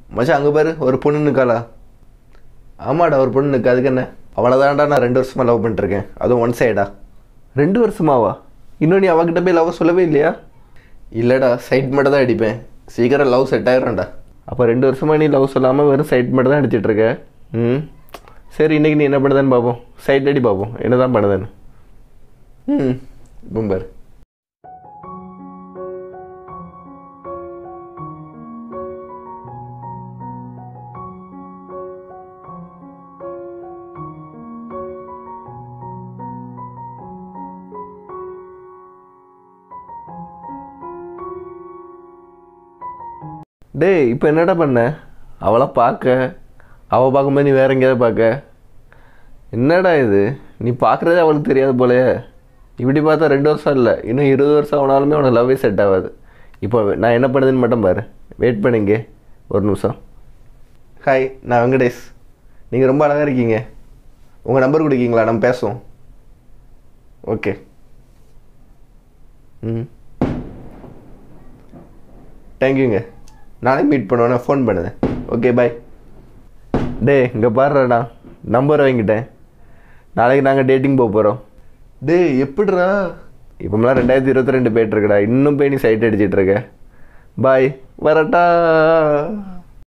மச்சான் அங்கே பாரு ஒரு பொண்ணு நிற்காளா ஆமாடா ஒரு பொண்ணு நிற்க அதுக்கு என்ன அவ்வளோதான்டா நான் ரெண்டு வருஷமாக லவ் பண்ணிட்டுருக்கேன் அதுவும் ஒன் சைடா ரெண்டு வருஷமாவா இன்னும் நீ அவகிட்ட போய் லவ் சொல்லவே இல்லையா இல்லைடா சைட் மட்டும் தான் அடிப்பேன் சீக்கிரம் லவ் செட் ஆயிரும்டா அப்போ ரெண்டு வருஷமா நீ லவ் சொல்லாமல் வெறும் சைட் மட்டும் தான் அடிச்சிட்டு இருக்க ம் சரி இன்னைக்கு நீ என்ன பண்ணுதான்னு பார்ப்போம் சைட் அடி பார்ப்போம் என்ன தான் பண்ணுதுன்னு ம் கும்பர் டேய் இப்போ என்னடா பண்ண அவளை பார்க்க அவள் பார்க்கும்போது நீ வேற எங்கேயாவது பார்க்க என்னடா இது நீ பார்க்குறதே அவளுக்கு தெரியாது போலயே இப்படி பார்த்தா ரெண்டு வருஷம் இல்லை இன்னும் இருபது வருஷம் ஆனாலுமே உனக்கு லவ்வே செட் ஆகாது இப்போ நான் என்ன பண்ணுதுன்னு மட்டும் பாரு வெயிட் பண்ணுங்க ஒரு நிமிஷம் ஹாய் நான் வெங்கடேஷ் நீங்கள் ரொம்ப அழகாக இருக்கீங்க உங்கள் நம்பர் கொடுக்கீங்களா நம்ம பேசுவோம் ஓகே ம் தேங்க்யூங்க நாளைக்கு மீட் பண்ணுவேன் ஃபோன் பண்ணுதேன் ஓகே பாய் டேய் இங்கே பாடுறடா நம்பர் வாங்கிட்டேன் நாளைக்கு நாங்கள் டேட்டிங் போக போகிறோம் டேய் எப்படிடா இப்போமெல்லாம் ரெண்டாயிரத்தி இருபத்தி ரெண்டு போயிட்டுருக்குடா இன்னும் போய் நீ சைட் அடிச்சிட்ருக்க பாய் வரட்டா